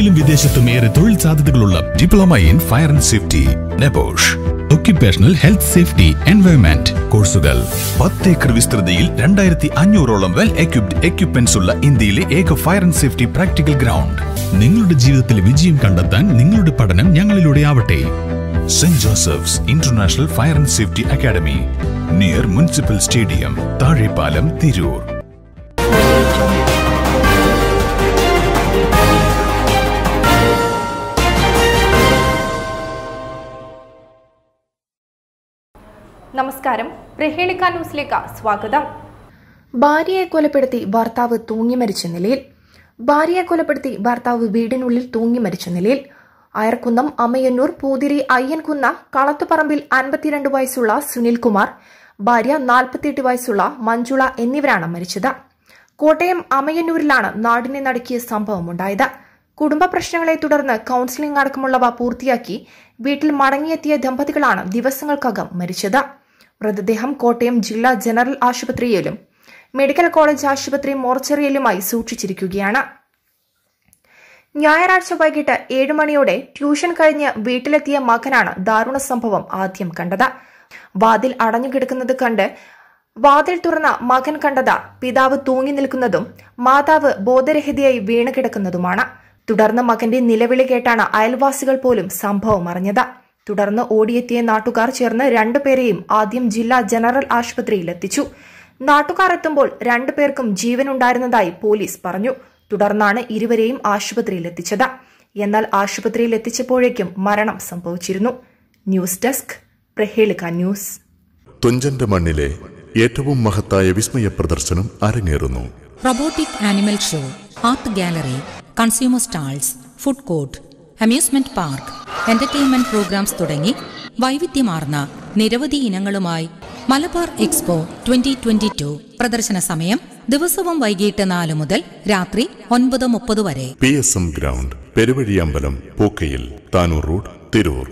ഇന്ത്യയിലും വിദേശത്തും ഏറെ തൊഴിൽ സാധ്യതകളുള്ള diploma in fire and safety NEBOSH occupational health safety environment കോഴ്സുകൾ പത്ത് ഏക്കർ വിസ്തൃതിയിൽ രണ്ടായിരത്തി അഞ്ഞൂറോളം വെൽ എക്യുപ്ഡ് എക്യുപ്മെന്റ്സ് ഉള്ള ഇന്ത്യയിലെ ഏക fire and safety practical ground നിങ്ങളുടെ ജീവിതത്തിൽ വിജയം കണ്ടെത്താൻ നിങ്ങളുടെ പഠനം ഞങ്ങളിലൂടെ ആവട്ടെ Saint Joseph's International Fire and Safety Academy near municipal stadium Thazhepalam Tirur നമസ്കാരം പ്രഹേളിക്ക ന്യൂസിലേക്ക് സ്വാഗതം ഭാര്യയെ കൊലപ്പെടുത്തി ഭർത്താവ് തൂങ്ങി മരിച്ച നിലയിൽ ഭാര്യയെ കൊലപ്പെടുത്തി ഭർത്താവ് വീടിനുള്ളിൽ തൂങ്ങി മരിച്ച നിലയിൽ അയർക്കുന്നം അമയന്നൂർ പൂതിരി അയ്യൻകുന്ന കളത്തുപറമ്പിൽ അൻപത്തിരണ്ട് വയസ്സുള്ള സുനിൽകുമാർ ഭാര്യ നാൽപ്പത്തിയെട്ട് വയസ്സുള്ള മഞ്ജുള എന്നിവരാണ് മരിച്ചത് കോട്ടയം അമയന്നൂരിലാണ് നാടിനെ നടുക്കിയ സംഭവമുണ്ടായത് കുടുംബ പ്രശ്നങ്ങളെ തുടർന്ന് കൌൺസിലിംഗ് അടക്കമുള്ളവ പൂർത്തിയാക്കി വീട്ടിൽ മടങ്ങിയെത്തിയ ദമ്പതികളാണ് ദിവസങ്ങൾക്കകം മരിച്ചത് മൃതദേഹം കോട്ടയം ജില്ലാ ജനറൽ ആശുപത്രിയിലും മെഡിക്കൽ കോളേജ് ആശുപത്രി മോർച്ചറിയിലുമായി സൂക്ഷിച്ചിരിക്കുകയാണ് ഞായറാഴ്ച വൈകിട്ട് ഏഴ് മണിയോടെ ട്യൂഷൻ കഴിഞ്ഞ് വീട്ടിലെത്തിയ മകനാണ് ദാരുണ സംഭവം ആദ്യം കണ്ടത് വാതിൽ അടഞ്ഞുകിടക്കുന്നത് കണ്ട് വാതിൽ തുറന്ന മകൻ കണ്ടത് പിതാവ് തൂങ്ങി നിൽക്കുന്നതും മാതാവ് ബോധരഹിതയായി വീണ് കിടക്കുന്നതുമാണ് തുടർന്ന് മകന്റെ നിലവിളി കേട്ടാണ് അയൽവാസികൾ പോലും സംഭവം അറിഞ്ഞത് തുടർന്ന് ഓടിയെത്തിയ നാട്ടുകാർ ചേർന്ന് രണ്ടുപേരെയും ആദ്യം ജില്ലാ ജനറൽ ആശുപത്രിയിൽ എത്തിച്ചു നാട്ടുകാർ എത്തുമ്പോൾ രണ്ടുപേർക്കും ജീവനുണ്ടായിരുന്നതായി പോലീസ് പറഞ്ഞു തുടർന്നാണ് ഇരുവരെയും ആശുപത്രിയിൽ എത്തിച്ചത് എന്നാൽ ആശുപത്രിയിൽ എത്തിച്ചപ്പോഴേക്കും മരണം സംഭവിച്ചിരുന്നു ന്യൂസ് ഡെസ്ക് പ്രഹേളിക ന്യൂസ് തുഞ്ചന്റെ മണ്ണിലെ ഏറ്റവും മഹത്തായ വിസ്മയ പ്രദർശനം അരങ്ങേറുന്നു robotic animal show art gallery consumer stalls food court amusement park entertainment programmes തുടങ്ങി വൈവിധ്യമാർന്ന നിരവധി ഇനങ്ങളുമായി Malabar expo twenty twenty two പ്രദർശന സമയം ദിവസവും വൈകിട്ട് നാല് മുതൽ രാത്രി ഒൻപത് മുപ്പത് വരെ P S M ground Peruvazhiyambalam Pookkayil Tanur road Tirur